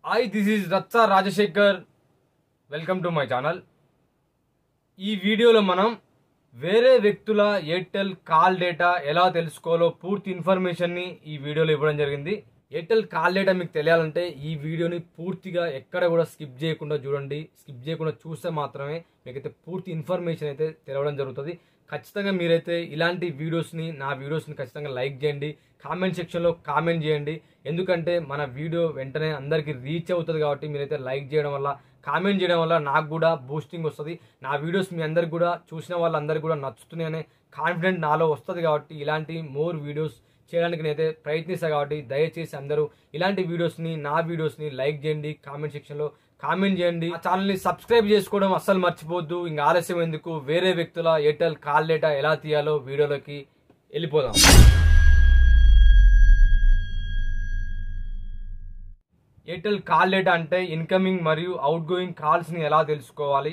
hi this is రత్స Rajasekhar welcome to my channel ఈ వీడియోలో మనం వేరే వ్యక్తుల ఎయిర్టెల్ కాల్ డేటా ఎలా తెలుసుకోవాలో పూర్తి ఇన్ఫర్మేషన్ని ఈ వీడియోలో ఇవ్వడం జరిగింది ఎయిర్టెల్ కాల్ డేటా మీకు తెలియాలంటే ఈ వీడియోని పూర్తిగా ఎక్కడ కూడా స్కిప్ చేయకుండా చూడండి స్కిప్ చేయకుండా చూస్తే మాత్రమే మీకైతే పూర్తి ఇన్ఫర్మేషన్ అయితే తెలవడం జరుగుతుంది ఖచ్చితంగా మీరైతే ఇలాంటి వీడియోస్ని నా వీడియోస్ని ఖచ్చితంగా లైక్ చేయండి కామెంట్ సెక్షన్లో కామెంట్ చేయండి ఎందుకంటే మన వీడియో వెంటనే అందరికీ రీచ్ అవుతుంది కాబట్టి మీరైతే లైక్ చేయడం వల్ల కామెంట్ చేయడం వల్ల నాకు కూడా బూస్టింగ్ వస్తుంది నా వీడియోస్ మీ అందరికి కూడా చూసిన వాళ్ళందరికీ కూడా నచ్చుతున్నాయి అనే కాన్ఫిడెంట్ నాలో వస్తుంది కాబట్టి ఇలాంటి మోర్ వీడియోస్ చేయడానికి నేనైతే ప్రయత్నిస్తాను కాబట్టి దయచేసి అందరూ ఇలాంటి వీడియోస్ని నా వీడియోస్ని లైక్ చేయండి కామెంట్ సెక్షన్లో కామెంట్ చేయండి ఆ ఛానల్ని సబ్స్క్రైబ్ చేసుకోవడం అస్సలు మర్చిపోద్దు ఇంకా ఆలస్యం ఎందుకు వేరే వ్యక్తుల ఎయిర్టెల్ కాల్ డేటా ఎలా తీయాలో వీడియోలోకి వెళ్ళిపోదాం ఎయిర్టెల్ కాల్ డేటా అంటే ఇన్కమింగ్ మరియు అవుట్ గోయింగ్ కాల్స్ని ఎలా తెలుసుకోవాలి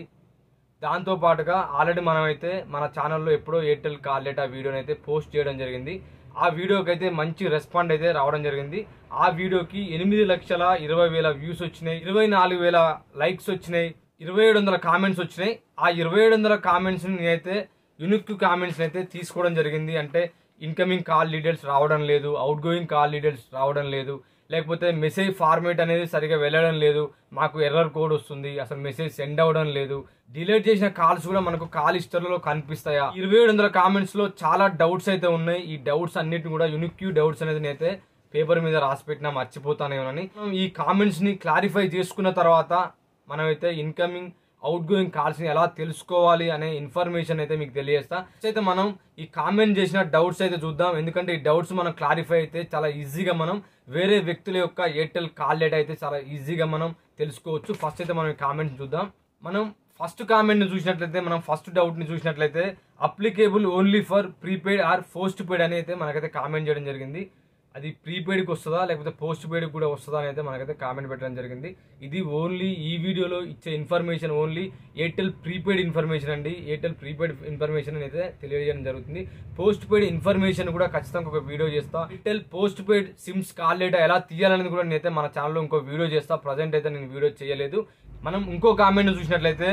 దాంతో పాటుగా ఆల్రెడీ మనమైతే మన ఛానల్లో ఎప్పుడో ఎయిర్టెల్ కాల్ డేటా వీడియోని అయితే పోస్ట్ చేయడం జరిగింది ఆ వీడియోకి అయితే మంచి రెస్పాండ్ అయితే రావడం జరిగింది ఆ వీడియోకి ఎనిమిది లక్షల ఇరవై వేల వ్యూస్ వచ్చినాయి ఇరవై నాలుగు వేల లైక్స్ వచ్చినాయి ఇరవై ఏడు వందల కామెంట్స్ వచ్చినాయి ఆ ఇరవై ఏడు వందల కామెంట్స్ నేనైతే యూనిక్ కామెంట్స్ అయితే తీసుకోవడం జరిగింది అంటే ఇన్కమింగ్ కాల్ డీటెయిల్స్ రావడం లేదు అవుట్ గోయింగ్ కాల్ డీటెయిల్స్ రావడం లేదు లేకపోతే మెసేజ్ ఫార్మేట్ అనేది సరిగా వెళ్ళడం లేదు మాకు ఎర్రర్ కోడ్ వస్తుంది అసలు మెసేజ్ సెండ్ అవ్వడం లేదు డిలీట్ చేసిన కాల్స్ కూడా మనకు కాల్ హిస్టరీలో కనిపిస్తాయా ఇరవై ఏడు వందల కామెంట్స్ లో చాలా డౌట్స్ అయితే ఉన్నాయి ఈ డౌట్స్ అన్నిటిని కూడా యూనిక్ డౌట్స్ అనేది నేనైతే పేపర్ మీద రాసి పెట్టినా మర్చిపోతానేమోనని మనం ఈ కామెంట్స్ ని క్లారిఫై చేసుకున్న తర్వాత మనమైతే ఇన్కమింగ్ అవుట్ గోయింగ్ కాల్స్ ని ఎలా తెలుసుకోవాలి అనే ఇన్ఫర్మేషన్ అయితే మీకు తెలియజేస్తా అయితే మనం ఈ కామెంట్ చేసిన డౌట్స్ అయితే చూద్దాం ఎందుకంటే ఈ డౌట్స్ మనం క్లారిఫై అయితే చాలా ఈజీగా మనం వేరే వ్యక్తుల యొక్క ఎయిర్టెల్ కాల్ డేటా అయితే చాలా ఈజీగా మనం తెలుసుకోవచ్చు ఫస్ట్ అయితే మనం ఈ కామెంట్స్ చూద్దాం మనం ఫస్ట్ కామెంట్ ని చూసినట్లయితే మనం ఫస్ట్ డౌట్ ని చూసినట్లయితే applicable only for prepaid or postpaid అని అయితే మనకైతే కామెంట్ చేయడం జరిగింది అది ప్రీపెయిడ్కి వస్తుందా లేకపోతే పోస్ట్ పెయిడ్ కూడా వస్తుందా అని అయితే మనకైతే కామెంట్ పెట్టడం జరిగింది ఇది ఓన్లీ ఈ వీడియోలో ఇచ్చే information only Airtel prepaid information అండి ఎయిర్టెల్ ప్రీపెయిడ్ ఇన్ఫర్మేషన్ అయితే తెలియజేయడం జరుగుతుంది పోస్ట్ పెయిడ్ ఇన్ఫర్మేషన్ కూడా ఖచ్చితంగా ఒక వీడియో చేస్తా Airtel postpaid SIMs call data ఎలా తీయాలనేది కూడా నేనైతే మన ఛానల్లో ఇంకో వీడియో చేస్తా ప్రజెంట్ అయితే నేను వీడియో చేయలేదు మనం ఇంకో కామెంట్ చూసినట్లయితే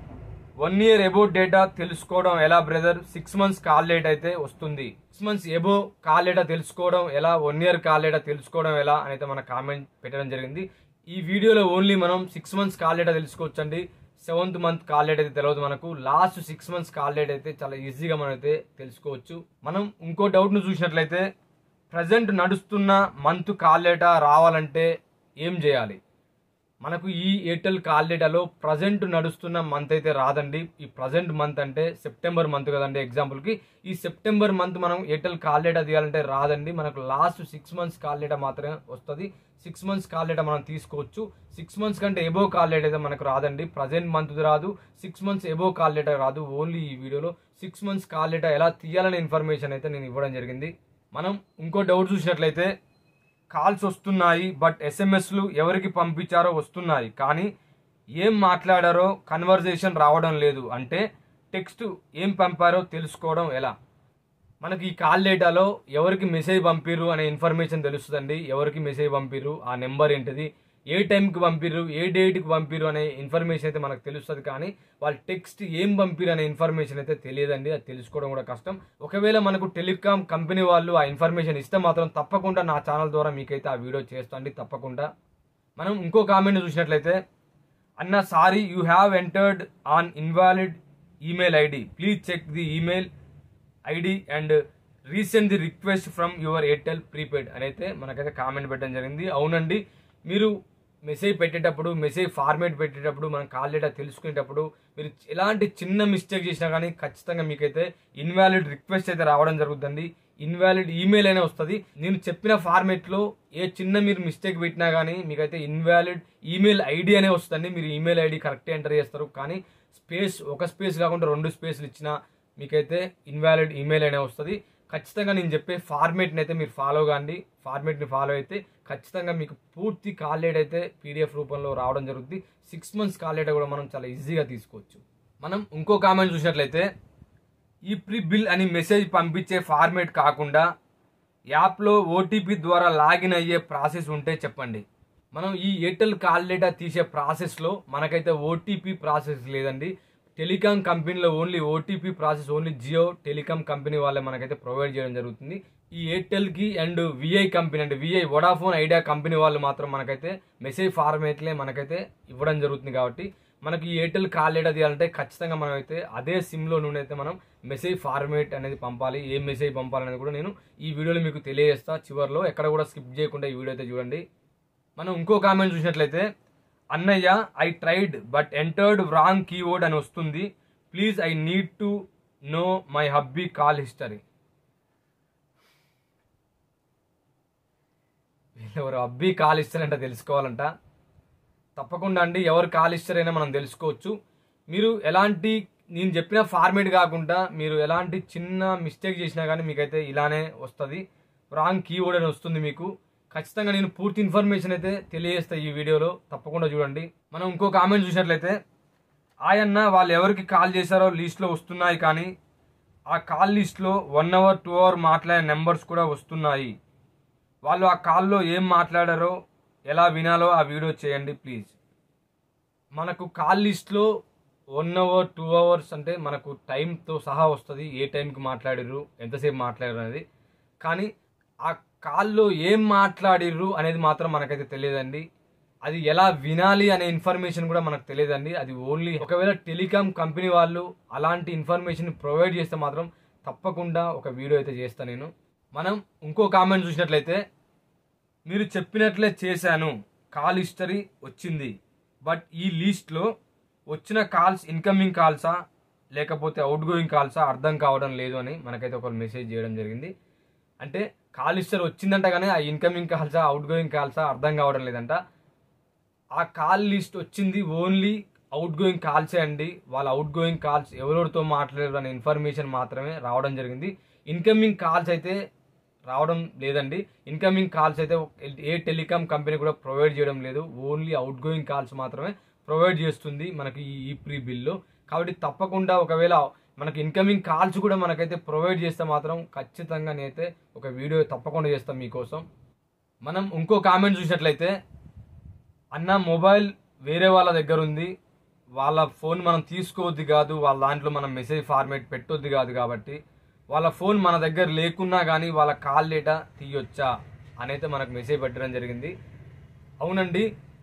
వన్ ఇయర్ ఎబో డేటా తెలుసుకోవడం ఎలా brother six months call date అయితే వస్తుంది six months above call data తెలుసుకోవడం ఎలా వన్ ఇయర్ కాల్ డేటా తెలుసుకోవడం ఎలా అని అయితే మన కామెంట్ పెట్టడం జరిగింది ఈ వీడియోలో ఓన్లీ మనం సిక్స్ మంత్స్ కాల్ డేటా తెలుసుకోవచ్చు అండి సెవెంత్ మంత్ కాల్ డేట్ అయితే తెలియదు మనకు last six months call date అయితే చాలా ఈజీగా మనం అయితే తెలుసుకోవచ్చు మనం ఇంకో డౌట్ ను చూసినట్లయితే ప్రజెంట్ నడుస్తున్న మంత్ కాల్ డేటా రావాలంటే ఏం చేయాలి మనకు ఈ ఎయిర్టెల్ కాల్ డేటాలో ప్రజెంట్ నడుస్తున్న మంత్ అయితే రాదండి ఈ ప్రజెంట్ మంత్ అంటే సెప్టెంబర్ మంత్ కదండి ఎగ్జాంపుల్కి ఈ సెప్టెంబర్ మంత్ మనం ఎయిర్టెల్ కాల్ డేటా తీయాలంటే రాదండి మనకు last six months call data మాత్రమే వస్తుంది సిక్స్ మంత్స్ కాల్ డేటా మనం తీసుకోవచ్చు సిక్స్ మంత్స్ కంటే ఎబో కాల్ డేటా అయితే మనకు రాదండి ప్రజెంట్ మంత్ రాదు six months above call data రాదు ఓన్లీ ఈ వీడియోలో సిక్స్ మంత్స్ కాల్ డేటా ఎలా తీయాలనే ఇన్ఫర్మేషన్ అయితే నేను ఇవ్వడం జరిగింది మనం ఇంకో డౌట్ చూసినట్లయితే కాల్స్ వస్తున్నాయి బట్ ఎస్ఎంఎస్లు ఎవరికి పంపించారో వస్తున్నాయి కానీ ఏం మాట్లాడారో కన్వర్జేషన్ రావడం లేదు అంటే టెక్స్ట్ ఏం పంపారో తెలుసుకోవడం ఎలా మనకి ఈ కాల్ డేటాలో ఎవరికి మెసేజ్ పంపిర్రు అనే ఇన్ఫర్మేషన్ తెలుస్తుందండి ఎవరికి మెసేజ్ పంపిర్రు ఆ నెంబర్ ఏంటిది ఏ టైంకి పంపిర్రు ఏ డేట్కి పంపిర్రు అనే ఇన్ఫర్మేషన్ అయితే మనకు తెలుస్తుంది కానీ వాళ్ళు టెక్స్ట్ ఏం పంపిరు అనే ఇన్ఫర్మేషన్ అయితే తెలియదండి అది తెలుసుకోవడం కూడా కష్టం ఒకవేళ మనకు టెలికాం కంపెనీ వాళ్ళు ఆ ఇన్ఫర్మేషన్ ఇస్తే మాత్రం తప్పకుండా నా ఛానల్ ద్వారా మీకైతే ఆ వీడియో చేస్తాండి తప్పకుండా మనం ఇంకో కామెంట్ చూసినట్లయితే అన్న sorry you have entered an invalid email ID please check the email ID and resend the request from your Airtel prepaid అని అయితే మనకైతే కామెంట్ పెట్టడం జరిగింది అవునండి మీరు మెసేజ్ పెట్టేటప్పుడు మెసేజ్ ఫార్మేట్ పెట్టేటప్పుడు మనం కాల్ డేటా తెలుసుకునేటప్పుడు మీరు ఎలాంటి చిన్న మిస్టేక్ చేసినా కానీ ఖచ్చితంగా మీకైతే ఇన్వాలిడ్ రిక్వెస్ట్ అయితే రావడం జరుగుతుంది ఇన్వాలిడ్ ఈమెయిల్ అయినా వస్తుంది నేను చెప్పిన ఫార్మేట్లో ఏ చిన్న మీరు మిస్టేక్ పెట్టినా కానీ మీకైతే ఇన్వాలిడ్ ఈమెయిల్ ఐడి అనే వస్తుంది మీరు ఈమెయిల్ ఐడి కరెక్ట్ ఎంటర్ చేస్తారు కానీ స్పేస్ ఒక స్పేస్ కాకుండా రెండు స్పేస్లు ఇచ్చినా మీకైతే ఇన్వాలిడ్ ఈమెయిల్ అనే వస్తుంది ఖచ్చితంగా నేను చెప్పే ఫార్మేట్ని అయితే మీరు ఫాలో కాండి ఫార్మేట్ని ఫాలో అయితే ఖచ్చితంగా మీకు పూర్తి కాల్ డేట్ అయితే పీడిఎఫ్ రూపంలో రావడం జరుగుతుంది సిక్స్ మంత్స్ కాల్ డేటా కూడా మనం చాలా ఈజీగా తీసుకోవచ్చు మనం ఇంకో కామెంట్ చూసినట్లయితే ఈ ప్రీ బిల్ అని మెసేజ్ పంపించే ఫార్మేట్ కాకుండా యాప్లో ఓటీపీ ద్వారా లాగిన్ అయ్యే ప్రాసెస్ ఉంటే చెప్పండి మనం ఈ ఎయిర్టెల్ కాల్ డేటా తీసే ప్రాసెస్లో మనకైతే ఓటీపీ ప్రాసెస్ లేదండి టెలికాం కంపెనీలో only OTP process only Jio telecom company వాళ్ళే మనకైతే ప్రొవైడ్ చేయడం జరుగుతుంది ఈ ఎయిర్టెల్కి అండ్ విఐ కంపెనీ అంటే విఐ వడాఫోన్ ఐడియా కంపెనీ వాళ్ళు మాత్రం మనకైతే మెసేజ్ ఫార్మేట్లే మనకైతే ఇవ్వడం జరుగుతుంది కాబట్టి మనకి ఈ ఎయిర్టెల్ కాల్ డేటా తీయాలంటే ఖచ్చితంగా మనం అయితే అదే సిమ్లో నుండి అయితే మనం మెసేజ్ ఫార్మేట్ అనేది పంపాలి ఏ మెసేజ్ పంపాలనేది కూడా నేను ఈ వీడియోలో మీకు తెలియజేస్తా చివరిలో ఎక్కడ కూడా స్కిప్ చేయకుండా ఈ వీడియో అయితే చూడండి మనం ఇంకో కామెంట్ చూసినట్లయితే అన్నయ్య I tried but entered wrong keyword అని వస్తుంది please I need to know my hubby call history వీళ్ళెవరు హబ్బీ కాల్ హిస్టరీ అంటే తెలుసుకోవాలంట తప్పకుండా అండి ఎవరు కాల్ హిస్టరీ అయినా మనం తెలుసుకోవచ్చు మీరు ఎలాంటి నేను చెప్పిన ఫార్మేట్ కాకుండా మీరు ఎలాంటి చిన్న మిస్టేక్ చేసినా కానీ మీకైతే ఇలానే వస్తుంది రాంగ్ కీవర్డ్ అని వస్తుంది మీకు ఖచ్చితంగా నేను పూర్తి ఇన్ఫర్మేషన్ అయితే తెలియజేస్తా ఈ వీడియోలో తప్పకుండా చూడండి మనం ఇంకో కామెంట్ చూసినట్లయితే ఆయన్న వాళ్ళు ఎవరికి కాల్ చేశారో లిస్ట్లో వస్తున్నాయి కానీ ఆ కాల్ లిస్ట్లో వన్ అవర్ టూ అవర్ మాట్లాడే నెంబర్స్ కూడా వస్తున్నాయి వాళ్ళు ఆ కాల్లో ఏం మాట్లాడారో ఎలా వినాలో ఆ వీడియో చేయండి ప్లీజ్ మనకు కాల్ లిస్ట్లో వన్ అవర్ టూ అవర్స్ అంటే మనకు టైంతో సహా వస్తుంది ఏ టైంకి మాట్లాడిర్రు ఎంతసేపు మాట్లాడారు అనేది కానీ ఆ కాల్లో ఏం మాట్లాడిర్రు అనేది మాత్రం మనకైతే తెలియదండి అది ఎలా వినాలి అనే ఇన్ఫర్మేషన్ కూడా మనకు తెలియదండి అది ఓన్లీ ఒకవేళ టెలికాం కంపెనీ వాళ్ళు అలాంటి ఇన్ఫర్మేషన్ ప్రొవైడ్ చేస్తే మాత్రం తప్పకుండా ఒక వీడియో అయితే చేస్తాను నేను మనం ఇంకో కామెంట్ చూసినట్లయితే మీరు చెప్పినట్లే చేశాను కాల్ హిస్టరీ వచ్చింది బట్ ఈ లీస్ట్లో వచ్చిన కాల్స్ ఇన్కమింగ్ కాల్సా లేకపోతే అవుట్ గోయింగ్ కాల్సా అర్థం కావడం లేదు అని మనకైతే ఒక మెసేజ్ చేయడం జరిగింది అంటే కాల్ హిస్టరీ వచ్చిందంట కానీ ఆ ఇన్కమింగ్ కాల్సా అవుట్ గోయింగ్ కాల్సా అర్థం కావడం లేదంట ఆ కాల్ లిస్ట్ వచ్చింది ఓన్లీ అవుట్ గోయింగ్ కాల్సే అండి వాళ్ళ అవుట్ గోయింగ్ కాల్స్ ఎవరెవరితో మాట్లాడారు అనే ఇన్ఫర్మేషన్ మాత్రమే రావడం జరిగింది ఇన్కమింగ్ కాల్స్ అయితే రావడం లేదండి ఇన్కమింగ్ కాల్స్ అయితే ఏ టెలికాం కంపెనీ కూడా ప్రొవైడ్ చేయడం లేదు ఓన్లీ అవుట్ గోయింగ్ కాల్స్ మాత్రమే ప్రొవైడ్ చేస్తుంది మనకి ఈ ఈ ప్రీ బిల్లో కాబట్టి తప్పకుండా ఒకవేళ మనకి ఇన్కమింగ్ కాల్స్ కూడా మనకైతే ప్రొవైడ్ చేస్తే మాత్రం ఖచ్చితంగా నేనైతే ఒక వీడియో తప్పకుండా చేస్తాం మీకోసం మనం ఇంకో కామెంట్ చూసినట్లయితే అన్న మొబైల్ వేరే వాళ్ళ దగ్గర ఉంది వాళ్ళ ఫోన్ మనం తీసుకోవద్దు కాదు వాళ్ళ దాంట్లో మనం మెసేజ్ ఫార్మేట్ పెట్టొద్దు కాదు కాబట్టి వాళ్ళ ఫోన్ మన దగ్గర లేకున్నా కానీ వాళ్ళ కాల్ డేటా తీయొచ్చా అనైతే మనకు మెసేజ్ పెట్టడం జరిగింది అవునండి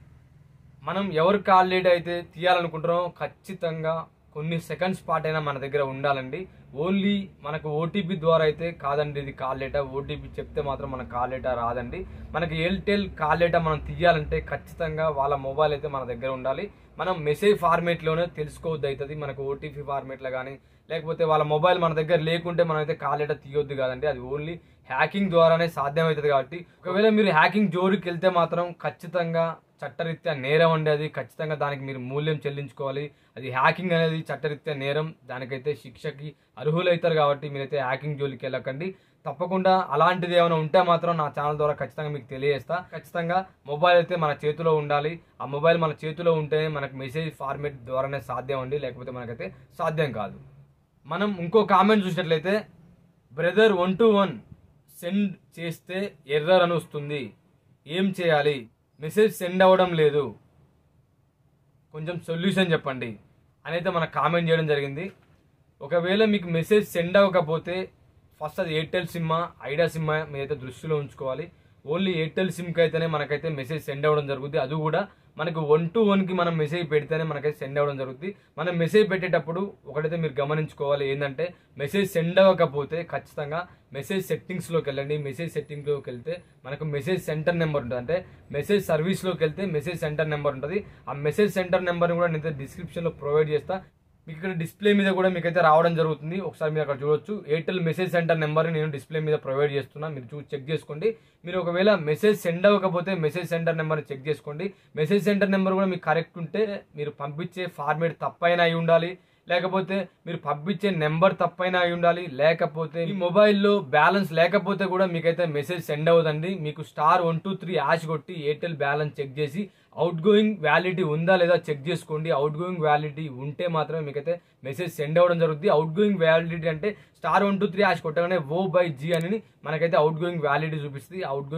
మనం ఎవరు కాల్ డేటా అయితే తీయాలనుకుంటారో ఖచ్చితంగా కొన్ని సెకండ్స్ పాటు అయినా మన దగ్గర ఉండాలండి ఓన్లీ మనకు ఓటీపీ ద్వారా అయితే కాదండి ఇది కాల్ డేటా ఓటీపీ చెప్తే మాత్రం మన కాల్ డేటా రాదండి మనకి ఎయిర్టెల్ కాల్ డేటా మనం తీయాలంటే ఖచ్చితంగా వాళ్ళ మొబైల్ అయితే మన దగ్గర ఉండాలి మనం మెసేజ్ ఫార్మేట్లోనే తెలుసుకోవద్దు అవుతుంది మనకు ఓటీపీ ఫార్మేట్లో కానీ లేకపోతే వాళ్ళ మొబైల్ మన దగ్గర లేకుంటే మనం అయితే కాల్ డేటా తీయొద్దు కాదండి అది ఓన్లీ హ్యాకింగ్ ద్వారానే సాధ్యమవుతుంది కాబట్టి ఒకవేళ మీరు హ్యాకింగ్ జోలికి వెళ్తే మాత్రం ఖచ్చితంగా చట్టరీత్యా నేరం అండి అది ఖచ్చితంగా దానికి మీరు మూల్యం చెల్లించుకోవాలి అది హ్యాకింగ్ అనేది చట్టరీత్యా నేరం దానికైతే శిక్షకి అర్హులవుతారు కాబట్టి మీరైతే హ్యాకింగ్ జోలికి వెళ్ళకండి తప్పకుండా అలాంటిది ఏమైనా ఉంటే మాత్రం నా ఛానల్ ద్వారా ఖచ్చితంగా మీకు తెలియజేస్తా ఖచ్చితంగా మొబైల్ అయితే మన చేతిలో ఉండాలి ఆ మొబైల్ మన చేతిలో ఉంటేనే మనకు మెసేజ్ ఫార్మేట్ ద్వారానే సాధ్యం అండి లేకపోతే మనకైతే సాధ్యం కాదు మనం ఇంకో కామెంట్ చూసినట్లయితే brother one two one send చేస్తే ఎర్రర్ అని వస్తుంది ఏం చేయాలి మెసేజ్ సెండ్ అవ్వడం లేదు కొంచెం సొల్యూషన్ చెప్పండి అని అయితే మనకు కామెంట్ చేయడం జరిగింది ఒకవేళ మీకు మెసేజ్ సెండ్ అవ్వకపోతే ఫస్ట్ అది ఎయిర్టెల్ సిమ్మా ఐడియా సిమ్మా మీరైతే దృష్టిలో ఉంచుకోవాలి ఓన్లీ ఎయిర్టెల్ సిమ్కి అయితేనే మనకైతే మెసేజ్ సెండ్ అవ్వడం జరుగుతుంది అది కూడా మనకు వన్ టు వన్కి మనం మెసేజ్ పెడితేనే మనకైతే సెండ్ అవ్వడం జరుగుతుంది మనం మెసేజ్ పెట్టేటప్పుడు ఒకటైతే మీరు గమనించుకోవాలి ఏంటంటే మెసేజ్ సెండ్ అవ్వకపోతే ఖచ్చితంగా మెసేజ్ సెట్టింగ్స్లోకి వెళ్ళండి మెసేజ్ సెట్టింగ్లోకి వెళ్తే మనకు మెసేజ్ సెంటర్ నెంబర్ ఉంటుంది అంటే మెసేజ్ సర్వీస్లోకి వెళ్తే మెసేజ్ సెంటర్ నెంబర్ ఉంటుంది ఆ మెసేజ్ సెంటర్ నెంబర్ని కూడా నేను డిస్క్రిప్షన్లో ప్రొవైడ్ చేస్తా మీకు ఇక్కడ డిస్ప్లే మీద కూడా మీకు అయితే రావడం జరుగుతుంది ఒకసారి మీరు అక్కడ చూడొచ్చు ఎయిర్టెల్ మెసేజ్ సెంటర్ నెంబర్ నేను డిస్ప్లే మీద ప్రొవైడ్ చేస్తున్నా మీరు చూసి చెక్ చేసుకోండి మీరు ఒకవేళ మెసేజ్ సెండ్ అవ్వకపోతే మెసేజ్ సెంటర్ నెంబర్ చెక్ చేసుకోండి మెసేజ్ సెంటర్ నెంబర్ కూడా మీకు కరెక్ట్ ఉంటే మీరు పంపించే ఫార్మేట్ తప్పైనా అయి ఉండాలి లేకపోతే మీరు పంపించే నెంబర్ తప్పైనా అయి ఉండాలి లేకపోతే మీ మొబైల్లో బ్యాలెన్స్ లేకపోతే కూడా మీకైతే మెసేజ్ సెండ్ అవ్వదండి మీకు star one two three hash కొట్టి ఎయిర్టెల్ బ్యాలెన్స్ చెక్ చేసి అవుట్ గోయింగ్ వ్యాలిడిటీ ఉందా లేదా చెక్ చేసుకోండి అవుట్ గోయింగ్ వ్యాలిడిటీ ఉంటే మాత్రమే మీకైతే మెసేజ్ సెండ్ అవ్వడం జరుగుతుంది అవుట్ గోయింగ్ వ్యాలిడిటీ అంటే star one two three hash కొట్టగానే ఓ బై జీ అని మనకైతే అవుట్ గోయింగ్ వ్యాలిడిటీ చూపిస్తుంది అవుట్ గోయింగ్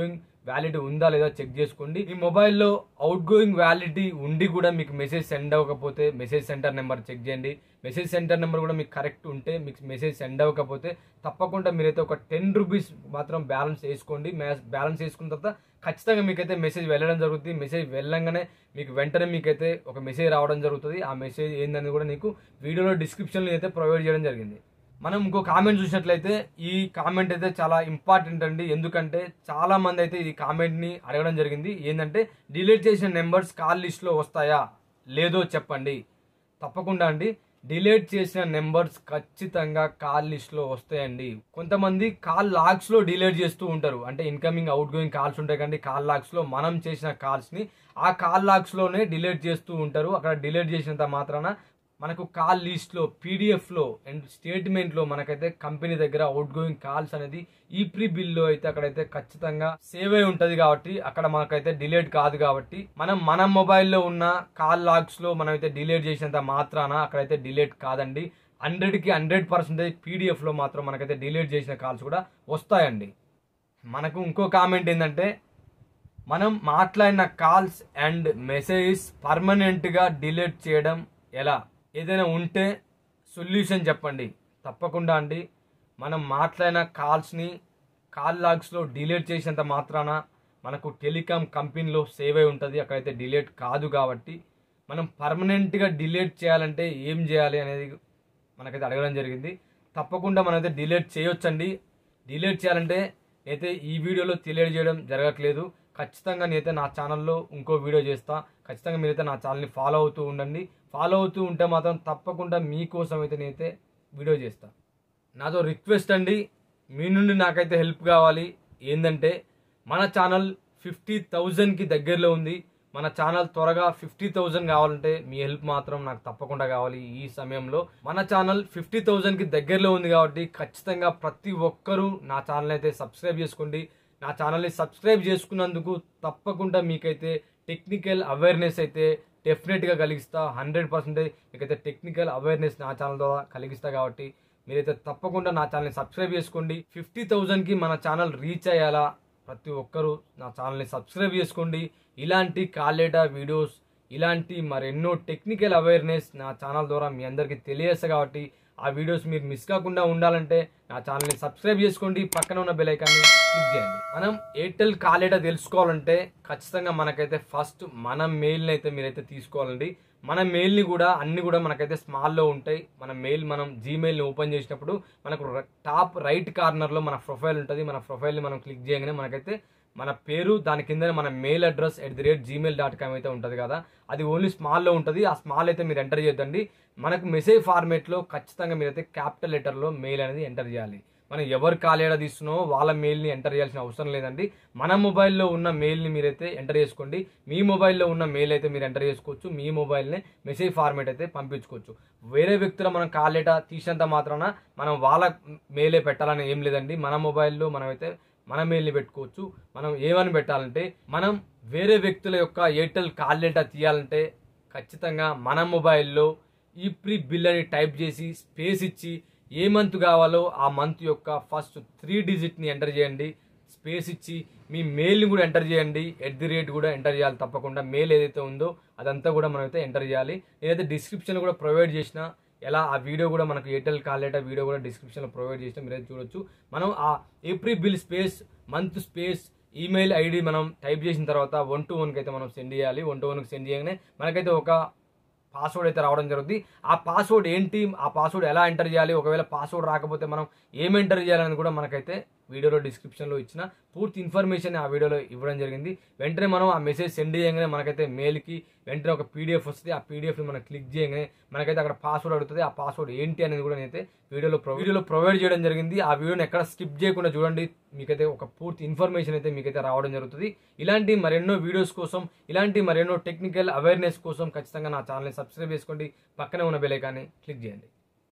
వ్యాలిడిటీ ఉందా లేదా చెక్ చేసుకోండి మీ మొబైల్లో అవుట్ గోయింగ్ వ్యాలిడిటీ ఉండి కూడా మీకు మెసేజ్ సెండ్ అవ్వకపోతే మెసేజ్ సెంటర్ నెంబర్ చెక్ చేయండి మెసేజ్ సెంటర్ నెంబర్ కూడా మీకు కరెక్ట్ ఉంటే మీకు మెసేజ్ సెండ్ అవ్వకపోతే తప్పకుండా మీరైతే ఒక టెన్ రూపీస్ మాత్రం బ్యాలెన్స్ వేసుకోండి బ్యాలెన్స్ వేసుకున్న తర్వాత ఖచ్చితంగా మీకైతే మెసేజ్ వెళ్ళడం జరుగుతుంది మెసేజ్ వెళ్ళంగానే మీకు వెంటనే మీకైతే ఒక మెసేజ్ రావడం జరుగుతుంది ఆ మెసేజ్ ఏందని కూడా నీకు వీడియోలో డిస్క్రిప్షన్లో అయితే ప్రొవైడ్ చేయడం జరిగింది మనం ఇంకో కామెంట్ చూసినట్లయితే ఈ కామెంట్ అయితే చాలా ఇంపార్టెంట్ అండి ఎందుకంటే చాలా మంది అయితే ఈ కామెంట్ ని అడగడం జరిగింది ఏంటంటే డిలీట్ చేసిన నెంబర్స్ కాల్ లిస్ట్ లో వస్తాయా లేదో చెప్పండి తప్పకుండా అండి డిలీట్ చేసిన నెంబర్స్ ఖచ్చితంగా కాల్ లిస్ట్ లో వస్తాయండి కొంతమంది కాల్ లాగ్స్ లో డిలీట్ చేస్తూ ఉంటారు అంటే ఇన్కమింగ్ అవుట్ గోయింగ్ కాల్స్ ఉంటాయి కానీ కాల్ లాగ్స్ లో మనం చేసిన కాల్స్ ని ఆ కాల్ లాగ్స్ లోనే డిలీట్ చేస్తూ ఉంటారు అక్కడ డిలీట్ చేసినంత మాత్రాన మనకు కాల్ లిస్ట్ లో పీడిఎఫ్ లో అండ్ స్టేట్మెంట్ లో మనకైతే కంపెనీ దగ్గర అవుట్ గోయింగ్ కాల్స్ అనేది ఈ ప్రీ బిల్ లో అయితే అక్కడైతే ఖచ్చితంగా సేవ్ అయి ఉంటది కాబట్టి అక్కడ మనకైతే డిలేట్ కాదు కాబట్టి మనం మన మొబైల్లో ఉన్న కాల్ లాగ్స్ లో మనం అయితే డిలేట్ చేసినంత మాత్రాన అక్కడైతే డిలేట్ కాదండి హండ్రెడ్ కి హండ్రెడ్ పర్సెంటేజ్ పీడిఎఫ్ లో మాత్రం మనకైతే డిలేట్ చేసిన కాల్స్ కూడా వస్తాయండి మనకు ఇంకో కామెంట్ ఏంటంటే మనం మాట్లాడిన కాల్స్ అండ్ మెసేజెస్ పర్మనెంట్ గా డిలీట్ చేయడం ఎలా ఏదైనా ఉంటే సొల్యూషన్ చెప్పండి తప్పకుండా అండి మనం మాట్లాడిన కాల్స్ని కాల్ లాగ్స్లో డిలీట్ చేసినంత మాత్రాన మనకు టెలికాం కంపెనీలో సేవ్ అయి ఉంటుంది అక్కడైతే డిలీట్ కాదు కాబట్టి మనం పర్మనెంట్గా డిలీట్ చేయాలంటే ఏం చేయాలి అనేది మనకైతే అడగడం జరిగింది తప్పకుండా మనమైతే డిలీట్ చేయొచ్చండి డిలీట్ చేయాలంటే అయితే ఈ వీడియోలో తెలియజేయడం జరగట్లేదు ఖచ్చితంగా నేనైతే నా ఛానల్లో ఇంకో వీడియో చేస్తా ఖచ్చితంగా మీరైతే నా ఛానల్ని ఫాలో అవుతూ ఉండండి ఫాలో అవుతూ ఉంటే మాత్రం తప్పకుండా మీకోసం అయితే నేనైతే వీడియో చేస్తా నాతో రిక్వెస్ట్ అండి మీ నుండి నాకైతే హెల్ప్ కావాలి ఏంటంటే మన ఛానల్ ఫిఫ్టీ థౌజండ్కి దగ్గరలో ఉంది మన ఛానల్ త్వరగా ఫిఫ్టీ థౌజండ్ కావాలంటే మీ హెల్ప్ మాత్రం నాకు తప్పకుండా కావాలి ఈ సమయంలో మన ఛానల్ ఫిఫ్టీ థౌజండ్కి దగ్గరలో ఉంది కాబట్టి ఖచ్చితంగా ప్రతి ఒక్కరూ నా ఛానల్ అయితే సబ్స్క్రైబ్ చేసుకోండి నా ఛానల్ని సబ్స్క్రైబ్ చేసుకున్నందుకు తప్పకుండా మీకైతే టెక్నికల్ అవేర్నెస్ అయితే డెఫినెట్గా కలిగిస్తా హండ్రెడ్ పర్సెంటేజ్ మీకైతే టెక్నికల్ అవేర్నెస్ నా ఛానల్ ద్వారా కలిగిస్తా కాబట్టి మీరైతే తప్పకుండా నా ఛానల్ని సబ్స్క్రైబ్ చేసుకోండి ఫిఫ్టీ థౌజండ్కి మన ఛానల్ రీచ్ అయ్యాలా ప్రతి ఒక్కరూ నా ఛానల్ని సబ్స్క్రైబ్ చేసుకోండి ఇలాంటి కాలేటా వీడియోస్ ఇలాంటి మరెన్నో టెక్నికల్ అవేర్నెస్ నా ఛానల్ ద్వారా మీ అందరికీ తెలియజేస్తా కాబట్టి ఆ వీడియోస్ మీరు మిస్ కాకుండా ఉండాలంటే నా ఛానల్ని సబ్స్క్రైబ్ చేసుకోండి పక్కన ఉన్న బెల్ ఐకాన్ని క్లిక్ చేయండి మనం ఎయిర్టెల్ కాలేటా తెలుసుకోవాలంటే ఖచ్చితంగా మనకైతే ఫస్ట్ మన మెయిల్ని అయితే మీరైతే తీసుకోవాలండి మన మెయిల్ని కూడా అన్ని కూడా మనకైతే స్మాల్లో ఉంటాయి మన మెయిల్ మనం జీమెయిల్ని ఓపెన్ చేసినప్పుడు మనకు ర- టాప్ రైట్ కార్నర్లో మన ప్రొఫైల్ ఉంటుంది మన ప్రొఫైల్ని మనం క్లిక్ చేయగానే మనకైతే మన పేరు దాని కింద మన mail address at the rate Gmail dot com అయితే ఉంటుంది కదా అది ఓన్లీ స్మాల్లో ఉంటుంది ఆ స్మాల్ అయితే మీరు ఎంటర్ చేయొద్దండి మనకు మెసేజ్ ఫార్మేట్లో ఖచ్చితంగా మీరైతే క్యాపిటల్ లెటర్లో మెయిల్ అనేది ఎంటర్ చేయాలి మనం ఎవరు కాలేడ తీస్తున్నామో వాళ్ళ మెయిల్ని ఎంటర్ చేయాల్సిన అవసరం లేదండి మన మొబైల్లో ఉన్న మెయిల్ని మీరైతే ఎంటర్ చేసుకోండి మీ మొబైల్లో ఉన్న మెయిల్ అయితే మీరు ఎంటర్ చేసుకోవచ్చు మీ మొబైల్ని మెసేజ్ ఫార్మేట్ అయితే పంపించుకోవచ్చు వేరే వ్యక్తుల మనం కాలేట తీసినంత మాత్రాన మనం వాళ్ళ మెయిలే పెట్టాలని ఏం లేదండి మన మొబైల్లో మనమైతే మన మెయిల్ని పెట్టుకోవచ్చు మనం ఏమని పెట్టాలంటే మనం వేరే వ్యక్తుల యొక్క ఎయిర్టెల్ కాల్ డేటా తీయాలంటే ఖచ్చితంగా మన మొబైల్లో ఈ ప్రీ బిల్ అని టైప్ చేసి స్పేస్ ఇచ్చి ఏ మంత్ కావాలో ఆ మంత్ యొక్క ఫస్ట్ త్రీ డిజిట్ని ఎంటర్ చేయండి స్పేస్ ఇచ్చి మీ మెయిల్ని కూడా ఎంటర్ చేయండి ఎట్ ది రేట్ కూడా ఎంటర్ చేయాలి తప్పకుండా మెయిల్ ఏదైతే ఉందో అదంతా కూడా మనం అయితే ఎంటర్ చేయాలి నేనైతే డిస్క్రిప్షన్ కూడా ప్రొవైడ్ చేసిన ఎలా ఆ వీడియో కూడా మనకు ఎయిర్టెల్ కాలేట వీడియో కూడా డిస్క్రిప్షన్లో ప్రొవైడ్ చేసిన మీరైతే చూడొచ్చు మనం ఆ April bill space month space email ID మనం టైప్ చేసిన తర్వాత వన్ టు వన్కి అయితే మనం సెండ్ చేయాలి వన్ టు వన్కి సెండ్ చేయగానే మనకైతే ఒక పాస్వర్డ్ అయితే రావడం జరుగుతుంది ఆ పాస్వర్డ్ ఏంటి ఆ పాస్వర్డ్ ఎలా ఎంటర్ చేయాలి ఒకవేళ పాస్వర్డ్ రాకపోతే మనం ఏం ఎంటర్ చేయాలని కూడా మనకైతే వీడియోలో డిస్క్రిప్షన్లో ఇచ్చిన పూర్తి ఇన్ఫర్మేషన్ ఆ వీడియోలో ఇవ్వడం జరిగింది వెంటనే మనం ఆ మెసేజ్ సెండ్ చేయగానే మనకైతే మెయిల్కి వెంటనే ఒక పీడిఎఫ్ వస్తుంది ఆ పీడిఎఫ్ని మనం క్లిక్ చేయగానే మనకైతే అక్కడ పాస్వర్డ్ అడుగుతుంది ఆ పాస్వర్డ్ ఏంటి అనేది కూడా నేనైతే వీడియోలో ప్రొ- వీడియోలో ప్రొవైడ్ చేయడం జరిగింది ఆ వీడియోని ఎక్కడ స్కిప్ చేయకుండా చూడండి మీకైతే ఒక పూర్తి ఇన్ఫర్మేషన్ అయితే మీకైతే రావడం జరుగుతుంది ఇలాంటి మరెన్నో వీడియోస్ కోసం ఇలాంటి మరెన్నో టెక్నికల్ అవేర్నెస్ కోసం ఖచ్చితంగా నా ఛానల్ని సబ్స్క్రైబ్ చేసుకోండి పక్కనే ఉన్న బెల్ ఐకాన్ని క్లిక్ చేయండి